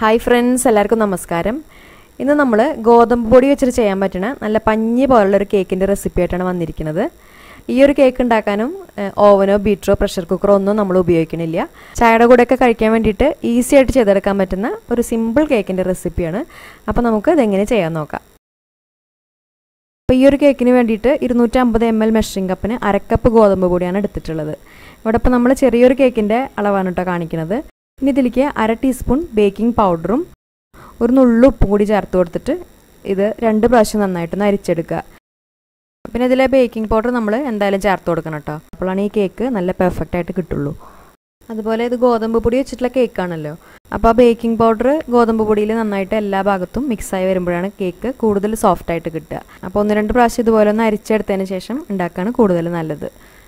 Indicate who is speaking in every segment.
Speaker 1: hi friends എല്ലാവർക്കും നമസ്കാരം ഇന്ന് നമ്മൾ ഗോതമ്പ് പൊടി വെച്ചിട്ട് ചെയ്യാൻ പറ്റുന്ന നല്ല പഞ്ഞി പോലുള്ളൊരു കേക്കിൻ്റെ റെസിപ്പി ആയിട്ടാണ് വന്നിരിക്കുന്നത് ഈ ഒരു കേക്ക് ഉണ്ടാക്കാനും ഏഹ്, ഓവനോ ബീറ്ററോ പ്രഷർ കുക്കറോ ഒന്നും നമ്മൾ ഉപയോഗിക്കണില്ല ചായയുടെ കൂടെയൊക്കെ കഴിക്കാൻ വേണ്ടിയിട്ട് ഈസി ആയിട്ട് ചെയ്തെടുക്കാൻ പറ്റുന്ന ഒരു സിമ്പിൾ കേക്കിൻ്റെ റെസിപ്പിയാണ് അപ്പോൾ നമുക്ക് ഇതെങ്ങനെ ചെയ്യാൻ നോക്കാം അപ്പോൾ ഈ ഒരു കേക്കിന് വേണ്ടിയിട്ട് ഇരുന്നൂറ്റമ്പത് എം എൽ മെഷറിംഗ് കപ്പിന് അരക്കപ്പ് ഗോതമ്പ് പൊടിയാണ് എടുത്തിട്ടുള്ളത് ഇവിടെ ഇപ്പോൾ നമ്മൾ ചെറിയൊരു കേക്കിൻ്റെ അളവാണ് കേട്ടോ കാണിക്കുന്നത് ഇനി ഇതിലേക്ക് അര ടീസ്പൂൺ ബേക്കിംഗ് പൗഡറും ഒരു നുള്ളു ഉപ്പും കൂടി ചേർത്ത് കൊടുത്തിട്ട് ഇത് രണ്ട് പ്രാവശ്യം നന്നായിട്ടൊന്ന് അരിച്ചെടുക്കുക പിന്നെ ഇതിലെ ബേക്കിംഗ് പൗഡർ നമ്മൾ എന്തായാലും ചേർത്ത് കൊടുക്കണം കേട്ടോ അപ്പോഴാണ് ഈ കേക്ക് നല്ല പെർഫെക്റ്റ് ആയിട്ട് കിട്ടുള്ളൂ അതുപോലെ ഇത് ഗോതമ്പ് പൊടി വെച്ചിട്ടുള്ള കേക്കാണല്ലോ അപ്പോൾ ആ ബേക്കിംഗ് പൗഡർ ഗോതമ്പ് പൊടിയിൽ നന്നായിട്ട് എല്ലാ ഭാഗത്തും മിക്സായി വരുമ്പോഴാണ് കേക്ക് കൂടുതൽ സോഫ്റ്റ് ആയിട്ട് കിട്ടുക അപ്പോൾ ഒന്ന് രണ്ട് പ്രാവശ്യം ഇതുപോലെ ഒന്ന് അരിച്ചെടുത്തതിന് ശേഷം ഉണ്ടാക്കുകയാണ് കൂടുതൽ നല്ലത്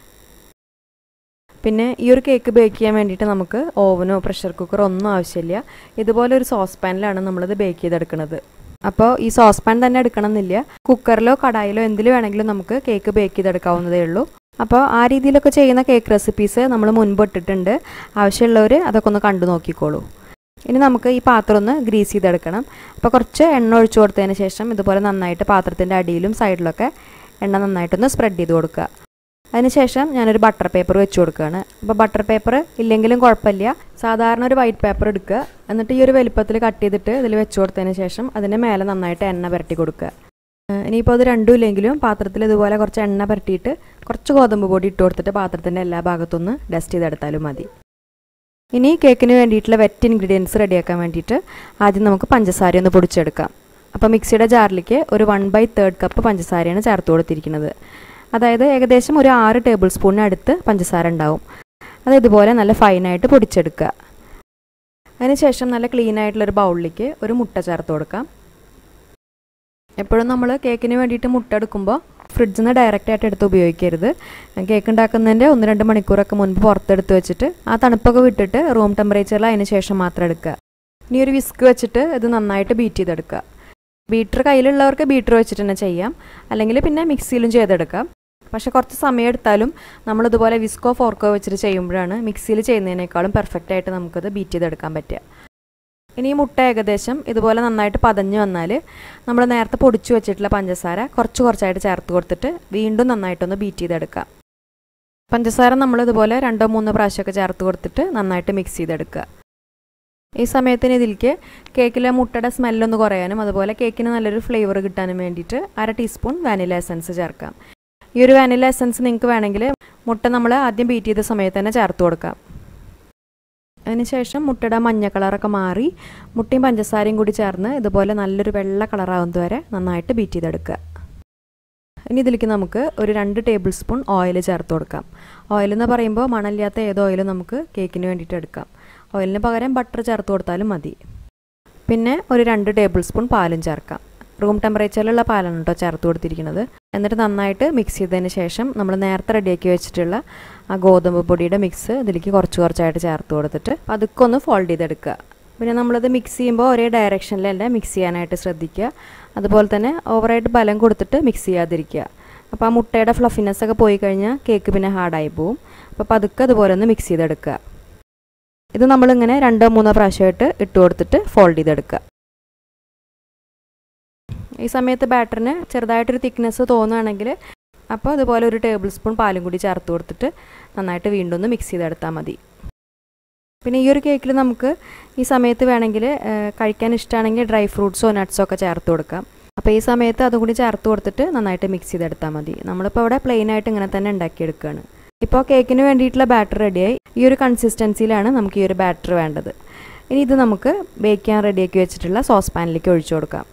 Speaker 1: പിന്നെ ഈ ഒരു കേക്ക് ബേക്ക് ചെയ്യാൻ വേണ്ടിയിട്ട് നമുക്ക് ഓവനോ പ്രഷർ കുക്കറോ ഒന്നും ആവശ്യമില്ല ഇതുപോലെ ഒരു സോസ് പാനിലാണ് നമ്മളിത് ബേക്ക് ചെയ്തെടുക്കുന്നത് അപ്പോൾ ഈ സോസ് പാൻ തന്നെ എടുക്കണം എന്നില്ല കുക്കറിലോ കടായിലോ എന്തിൽ വേണമെങ്കിലും നമുക്ക് കേക്ക് ബേക്ക് ചെയ്തെടുക്കാവുന്നതേ ഉള്ളൂ അപ്പോൾ ആ രീതിയിലൊക്കെ ചെയ്യുന്ന കേക്ക് റെസിപ്പീസ് നമ്മൾ മുൻപ് ഇട്ടിട്ടുണ്ട് ആവശ്യമുള്ളവർ അതൊക്കെ ഒന്ന് കണ്ടു നോക്കിക്കോളൂ ഇനി നമുക്ക് ഈ പാത്രം ഒന്ന് ഗ്രീസ് ചെയ്തെടുക്കണം അപ്പോൾ കുറച്ച് എണ്ണ ഒഴിച്ചു കൊടുത്തതിന് ശേഷം ഇതുപോലെ നന്നായിട്ട് പാത്രത്തിൻ്റെ അടിയിലും സൈഡിലൊക്കെ എണ്ണ നന്നായിട്ടൊന്ന് സ്പ്രെഡ് ചെയ്ത് കൊടുക്കുക അതിനുശേഷം ഞാനൊരു ബട്ടർ പേപ്പർ വെച്ച് കൊടുക്കുകയാണ് അപ്പോൾ ബട്ടർ പേപ്പർ ഇല്ലെങ്കിലും കുഴപ്പമില്ല സാധാരണ ഒരു വൈറ്റ് പേപ്പർ എടുക്കുക എന്നിട്ട് ഈ ഒരു വലിപ്പത്തിൽ കട്ട് ചെയ്തിട്ട് ഇതിൽ വെച്ച് കൊടുത്തതിന് ശേഷം അതിൻ്റെ മേലെ നന്നായിട്ട് എണ്ണ പുരട്ടി കൊടുക്കുക ഏഹ് ഇനിയിപ്പോൾ അത് രണ്ടും ഇല്ലെങ്കിലും പാത്രത്തിൽ ഇതുപോലെ കുറച്ച് എണ്ണ പുരട്ടിയിട്ട് കുറച്ച് ഗോതമ്പ് പൊടി ഇട്ട് കൊടുത്തിട്ട് പാത്രത്തിൻ്റെ എല്ലാ ഭാഗത്തുനിന്ന് ഡസ്റ്റ് ചെയ്തെടുത്താലും മതി ഇനി കേക്കിന് വേണ്ടിയിട്ടുള്ള വെറ്റ് ഇൻഗ്രീഡിയൻസ് റെഡിയാക്കാൻ വേണ്ടിയിട്ട് ആദ്യം നമുക്ക് പഞ്ചസാര ഒന്ന് പൊടിച്ചെടുക്കാം അപ്പോൾ മിക്സിയുടെ ജാറിലേക്ക് ഒരു വൺ ബൈ തേർഡ് കപ്പ് പഞ്ചസാരയാണ് ചേർത്ത് കൊടുത്തിരിക്കുന്നത് അതായത് ഏകദേശം ഒരു ആറ് ടേബിൾ സ്പൂണിന് അടുത്ത് പഞ്ചസാര ഉണ്ടാവും അത് ഇതുപോലെ നല്ല ഫൈനായിട്ട് പൊടിച്ചെടുക്കുക അതിനുശേഷം നല്ല ക്ലീൻ ആയിട്ടുള്ളൊരു ബൗളിലേക്ക് ഒരു മുട്ട ചേർത്ത് കൊടുക്കാം എപ്പോഴും നമ്മൾ കേക്കിന് വേണ്ടിയിട്ട് മുട്ട എടുക്കുമ്പോൾ ഫ്രിഡ്ജിൽ നിന്ന് ഡയറക്റ്റ് ആയിട്ട് എടുത്ത് ഉപയോഗിക്കരുത് കേക്ക് ഉണ്ടാക്കുന്നതിൻ്റെ ഒന്ന് രണ്ട് മണിക്കൂറൊക്കെ മുൻപ് പുറത്തെടുത്ത് വെച്ചിട്ട് ആ തണുപ്പൊക്കെ വിട്ടിട്ട് റൂം ടെമ്പറേച്ചറിൽ അതിന് ശേഷം മാത്രം എടുക്കുക ഇനി ഒരു വിസ്ക് വെച്ചിട്ട് ഇത് നന്നായിട്ട് ബീറ്റ് ചെയ്തെടുക്കുക ബീറ്റർ കയ്യിലുള്ളവർക്ക് ബീറ്റർ വെച്ചിട്ട് തന്നെ ചെയ്യാം അല്ലെങ്കിൽ പിന്നെ മിക്സിയിലും ചെയ്തെടുക്കാം പക്ഷെ കുറച്ച് സമയം എടുത്താലും നമ്മളിതുപോലെ വിസ്കോ ഫോർക്കോ വെച്ചിട്ട് ചെയ്യുമ്പോഴാണ് മിക്സിയിൽ ചെയ്യുന്നതിനേക്കാളും പെർഫെക്റ്റ് ആയിട്ട് നമുക്കത് ബീറ്റ് ചെയ്തെടുക്കാൻ പറ്റുക ഇനി ഈ മുട്ട ഏകദേശം ഇതുപോലെ നന്നായിട്ട് പതഞ്ഞ് വന്നാൽ നമ്മൾ നേരത്തെ പൊടിച്ചു വെച്ചിട്ടുള്ള പഞ്ചസാര കുറച്ച് കുറച്ചായിട്ട് ചേർത്ത് കൊടുത്തിട്ട് വീണ്ടും നന്നായിട്ടൊന്ന് ബീറ്റ് ചെയ്തെടുക്കാം പഞ്ചസാര നമ്മൾ ഇതുപോലെ രണ്ടോ മൂന്നോ പ്രാവശ്യമൊക്കെ ചേർത്ത് കൊടുത്തിട്ട് നന്നായിട്ട് മിക്സ് ചെയ്തെടുക്കുക ഈ സമയത്തിന് ഇതിലേക്ക് കേക്കിലെ മുട്ടയുടെ സ്മെല്ലൊന്ന് കുറയാനും അതുപോലെ കേക്കിന് നല്ലൊരു ഫ്ലേവർ കിട്ടാനും വേണ്ടിയിട്ട് അര ടീസ്പൂൺ വാനില എസൻസ് ചേർക്കാം ഈ ഒരു വാനില എസൻസ് നിങ്ങൾക്ക് വേണമെങ്കിൽ മുട്ട നമ്മൾ ആദ്യം ബീറ്റ് ചെയ്ത സമയത്ത് തന്നെ ചേർത്ത് കൊടുക്കാം അതിനുശേഷം മുട്ടയുടെ മഞ്ഞ കളറൊക്കെ മാറി മുട്ടയും പഞ്ചസാരയും കൂടി ചേർന്ന് ഇതുപോലെ നല്ലൊരു വെള്ള കളറാവുന്നത് വരെ നന്നായിട്ട് ബീറ്റ് ചെയ്തെടുക്കുക ഇനി ഇതിലേക്ക് നമുക്ക് ഒരു രണ്ട് ടേബിൾ സ്പൂൺ ഓയിൽ ചേർത്ത് കൊടുക്കാം ഓയിൽ എന്ന് പറയുമ്പോൾ മണമില്ലാത്ത ഏത് ഓയിലും നമുക്ക് കേക്കിന് വേണ്ടിയിട്ട് എടുക്കാം ഓയിലിന് പകരം ബട്ടർ ചേർത്ത് കൊടുത്താലും മതി പിന്നെ ഒരു രണ്ട് ടേബിൾ സ്പൂൺ പാലും ചേർക്കാം റൂം ടെമ്പറേച്ചറിലുള്ള പാലാണ് കേട്ടോ ചേർത്ത് കൊടുത്തിരിക്കുന്നത് എന്നിട്ട് നന്നായിട്ട് മിക്സ് ചെയ്തതിന് ശേഷം നമ്മൾ നേരത്തെ റെഡിയാക്കി വെച്ചിട്ടുള്ള ആ ഗോതമ്പ് പൊടിയുടെ മിക്സ് ഇതിലേക്ക് കുറച്ച് കുറച്ചായിട്ട് ചേർത്ത് കൊടുത്തിട്ട് പതുക്കെ ഒന്ന് ഫോൾഡ് ചെയ്തെടുക്കുക പിന്നെ നമ്മളത് മിക്സ് ചെയ്യുമ്പോൾ ഒരേ ഡയറക്ഷനിലല്ല മിക്സ് ചെയ്യാനായിട്ട് ശ്രദ്ധിക്കുക അതുപോലെ തന്നെ ഓവറായിട്ട് ബലം കൊടുത്തിട്ട് മിക്സ് ചെയ്യാതിരിക്കുക അപ്പോൾ ആ മുട്ടയുടെ ഫ്ലഫിനെസ് ഒക്കെ പോയി കഴിഞ്ഞാൽ കേക്ക് പിന്നെ ഹാർഡായി പോവും അപ്പോൾ പതുക്കെ അതുപോലെ ഒന്ന് മിക്സ് ചെയ്തെടുക്കുക ഇത് നമ്മളിങ്ങനെ രണ്ടോ മൂന്നോ പ്രാവശ്യമായിട്ട് ഇട്ട് കൊടുത്തിട്ട് ഫോൾഡ് ചെയ്തെടുക്കുക ഈ സമയത്ത് ബാറ്ററിന് ചെറുതായിട്ടൊരു തിക്നെസ് തോന്നുകയാണെങ്കിൽ അപ്പോൾ അതുപോലെ ഒരു ടേബിൾ സ്പൂൺ പാലും കൂടി ചേർത്ത് കൊടുത്തിട്ട് നന്നായിട്ട് വീണ്ടും ഒന്ന് മിക്സ് ചെയ്തെടുത്താൽ മതി പിന്നെ ഈ ഒരു കേക്കിൽ നമുക്ക് ഈ സമയത്ത് വേണമെങ്കിൽ കഴിക്കാൻ ഇഷ്ടമാണെങ്കിൽ ഡ്രൈ ഫ്രൂട്ട്സോ നട്ട്സോ ഒക്കെ ചേർത്ത് കൊടുക്കാം അപ്പോൾ ഈ സമയത്ത് അതും കൂടി ചേർത്ത് കൊടുത്തിട്ട് നന്നായിട്ട് മിക്സ് ചെയ്തെടുത്താൽ മതി നമ്മളിപ്പോൾ ഇവിടെ പ്ലെയിൻ ആയിട്ട് ഇങ്ങനെ തന്നെ ഉണ്ടാക്കിയെടുക്കുകയാണ് ഇപ്പോൾ കേക്കിന് വേണ്ടിയിട്ടുള്ള ബാറ്റർ റെഡിയായി ഈ ഒരു കൺസിസ്റ്റൻസിയിലാണ് നമുക്ക് ഈ ഒരു ബാറ്റർ വേണ്ടത് ഇനി ഇത് നമുക്ക് ബേക്ക് ചെയ്യാൻ റെഡിയാക്കി വെച്ചിട്ടുള്ള സോസ് പാനിലേക്ക് ഒഴിച്ചു കൊടുക്കാം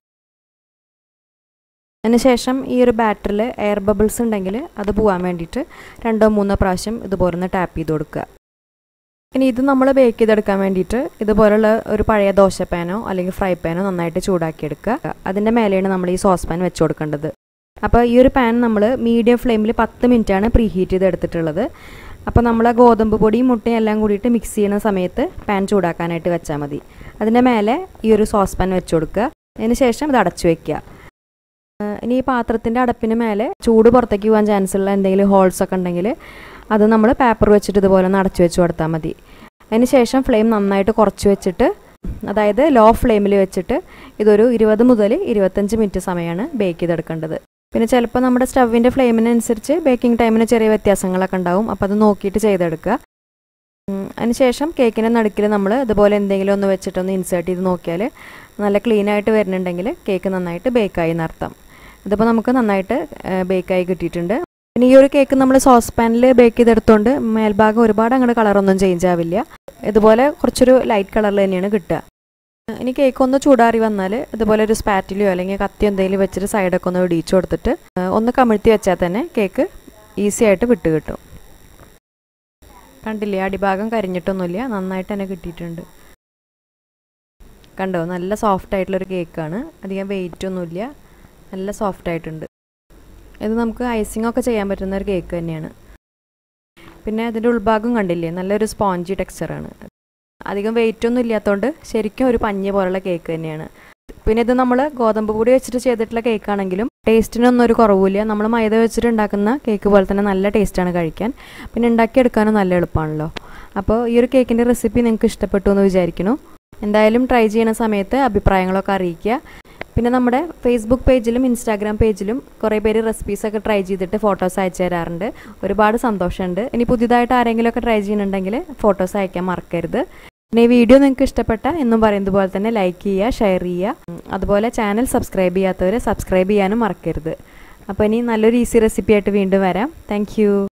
Speaker 1: അതിനുശേഷം ഈ ഒരു ബാറ്ററിൽ എയർ ബബിൾസ് ഉണ്ടെങ്കിൽ അത് പോകാൻ വേണ്ടിയിട്ട് രണ്ടോ മൂന്നോ പ്രാവശ്യം ഇതുപോലെ ഒന്ന് ടാപ്പ് ചെയ്ത് കൊടുക്കുക ഇനി ഇത് നമ്മൾ ബേക്ക് ചെയ്തെടുക്കാൻ വേണ്ടിയിട്ട് ഇതുപോലുള്ള ഒരു പഴയ ദോശ പാനോ അല്ലെങ്കിൽ ഫ്രൈ പാനോ നന്നായിട്ട് ചൂടാക്കിയെടുക്കുക അതിൻ്റെ മേലെയാണ് നമ്മൾ ഈ സോസ് പാൻ വെച്ച് കൊടുക്കേണ്ടത് അപ്പോൾ ഈ ഒരു പാൻ നമ്മൾ മീഡിയം ഫ്ലെയിമിൽ പത്ത് മിനിറ്റാണ് പ്രീ ഹീറ്റ് ചെയ്ത് എടുത്തിട്ടുള്ളത് അപ്പോൾ നമ്മൾ ആ ഗോതമ്പ് പൊടിയും മുട്ടയും എല്ലാം കൂടിയിട്ട് മിക്സ് ചെയ്യുന്ന സമയത്ത് പാൻ ചൂടാക്കാനായിട്ട് വെച്ചാൽ മതി അതിൻ്റെ മേലെ ഈ ഒരു സോസ് പാൻ വെച്ച് കൊടുക്കുക അതിന് ശേഷം ഇത് അടച്ചു വെക്കുക ഇനി ഈ പാത്രത്തിൻ്റെ അടപ്പിന് മേലെ ചൂട് പുറത്തേക്ക് പോകാൻ ചാൻസ് ഉള്ള എന്തെങ്കിലും ഹോൾസ് ഒക്കെ ഉണ്ടെങ്കിൽ അത് നമ്മൾ പേപ്പർ വെച്ചിട്ട് ഇതുപോലെ ഒന്ന് അടച്ചു വെച്ച് കൊടുത്താൽ മതി അതിന് ശേഷം ഫ്ലെയിം നന്നായിട്ട് കുറച്ച് വെച്ചിട്ട് അതായത് ലോ ഫ്ലെയിമിൽ വെച്ചിട്ട് ഇതൊരു ഇരുപത് മുതൽ ഇരുപത്തഞ്ച് മിനിറ്റ് സമയമാണ് ബേക്ക് ചെയ്തെടുക്കേണ്ടത് പിന്നെ ചിലപ്പോൾ നമ്മുടെ സ്റ്റവിൻ്റെ ഫ്ലെയിമിനനുസരിച്ച് ബേക്കിംഗ് ടൈമിന് ചെറിയ വ്യത്യാസങ്ങളൊക്കെ ഉണ്ടാവും അപ്പോൾ അത് നോക്കിയിട്ട് ചെയ്തെടുക്കുക അതിനുശേഷം കേക്കിൻ്റെ നടുക്കിൽ നമ്മൾ ഇതുപോലെ എന്തെങ്കിലും ഒന്ന് വെച്ചിട്ടൊന്ന് ഇൻസേർട്ട് ചെയ്ത് നോക്കിയാൽ നല്ല ക്ലീൻ ആയിട്ട് വരുന്നുണ്ടെങ്കിൽ കേക്ക് നന്നായിട്ട് ബേക്കായി എന്നർത്ഥം ഇതിപ്പോൾ നമുക്ക് നന്നായിട്ട് ബേക്കായി കിട്ടിയിട്ടുണ്ട് പിന്നെ ഈ ഒരു കേക്ക് നമ്മൾ സോസ് പാനിൽ ബേക്ക് ചെയ്തെടുത്തുകൊണ്ട് മേൽഭാഗം ഒരുപാട് അങ്ങോട്ട് കളറൊന്നും ചേഞ്ച് ആവില്ല ഇതുപോലെ കുറച്ചൊരു ലൈറ്റ് കളറിൽ തന്നെയാണ് കിട്ടുക ഇനി കേക്ക് ഒന്ന് ചൂടാറി വന്നാൽ ഇതുപോലെ ഒരു സ്പാറ്റിലോ അല്ലെങ്കിൽ കത്തി എന്തെങ്കിലും വെച്ചിട്ട് സൈഡൊക്കെ ഒന്ന് ഇടിച്ചു കൊടുത്തിട്ട് ഒന്ന് കമിഴ്ത്തി വെച്ചാൽ തന്നെ കേക്ക് ഈസി ആയിട്ട് വിട്ട് കിട്ടും കണ്ടില്ലേ അടിഭാഗം കരിഞ്ഞിട്ടൊന്നുമില്ല നന്നായിട്ട് തന്നെ കിട്ടിയിട്ടുണ്ട് കണ്ടോ നല്ല സോഫ്റ്റ് ആയിട്ടുള്ളൊരു കേക്കാണ് അധികം വെയിറ്റ് ഒന്നുമില്ല നല്ല സോഫ്റ്റ് ആയിട്ടുണ്ട് ഇത് നമുക്ക് ഐസിംഗ് ഒക്കെ ചെയ്യാൻ പറ്റുന്ന ഒരു കേക്ക് തന്നെയാണ് പിന്നെ അതിൻ്റെ ഉൾഭാഗം കണ്ടില്ലേ നല്ലൊരു സ്പോഞ്ചി ടെക്സ്ചറാണ് അധികം വെയിറ്റ് ഒന്നും ഇല്ലാത്തതുകൊണ്ട് ശരിക്കും ഒരു പഞ്ഞി പോലുള്ള കേക്ക് തന്നെയാണ് പിന്നെ ഇത് നമ്മൾ ഗോതമ്പ് പൊടി വെച്ചിട്ട് ചെയ്തിട്ടുള്ള കേക്കാണെങ്കിലും ടേസ്റ്റിനൊന്നും ഒരു കുറവില്ല നമ്മൾ മൈദ വെച്ചിട്ട് ഉണ്ടാക്കുന്ന കേക്ക് പോലെ തന്നെ നല്ല ടേസ്റ്റാണ് കഴിക്കാൻ പിന്നെ ഉണ്ടാക്കിയെടുക്കാനും നല്ല എളുപ്പമാണല്ലോ അപ്പോൾ ഈ ഒരു കേക്കിൻ്റെ റെസിപ്പി നിങ്ങൾക്ക് ഇഷ്ടപ്പെട്ടു എന്ന് വിചാരിക്കുന്നു എന്തായാലും ട്രൈ ചെയ്യുന്ന സമയത്ത് അഭിപ്രായങ്ങളൊക്കെ അറിയിക്കുക പിന്നെ നമ്മുടെ ഫേസ്ബുക്ക് പേജിലും ഇൻസ്റ്റാഗ്രാം പേജിലും കുറേ പേര് റെസിപ്പീസൊക്കെ ട്രൈ ചെയ്തിട്ട് ഫോട്ടോസ് അയച്ചു തരാറുണ്ട് ഒരുപാട് സന്തോഷമുണ്ട് ഇനി പുതിയതായിട്ട് ആരെങ്കിലുമൊക്കെ ട്രൈ ചെയ്യുന്നുണ്ടെങ്കിൽ ഫോട്ടോസ് അയക്കാൻ മറക്കരുത് പിന്നെ ഈ വീഡിയോ നിങ്ങൾക്ക് ഇഷ്ടപ്പെട്ട എന്നും പറയുന്നത് പോലെ തന്നെ ലൈക്ക് ചെയ്യുക ഷെയർ ചെയ്യുക അതുപോലെ ചാനൽ സബ്സ്ക്രൈബ് ചെയ്യാത്തവർ സബ്സ്ക്രൈബ് ചെയ്യാനും മറക്കരുത് അപ്പോൾ ഇനി നല്ലൊരു ഈസി റെസിപ്പി ആയിട്ട് വീണ്ടും വരാം താങ്ക്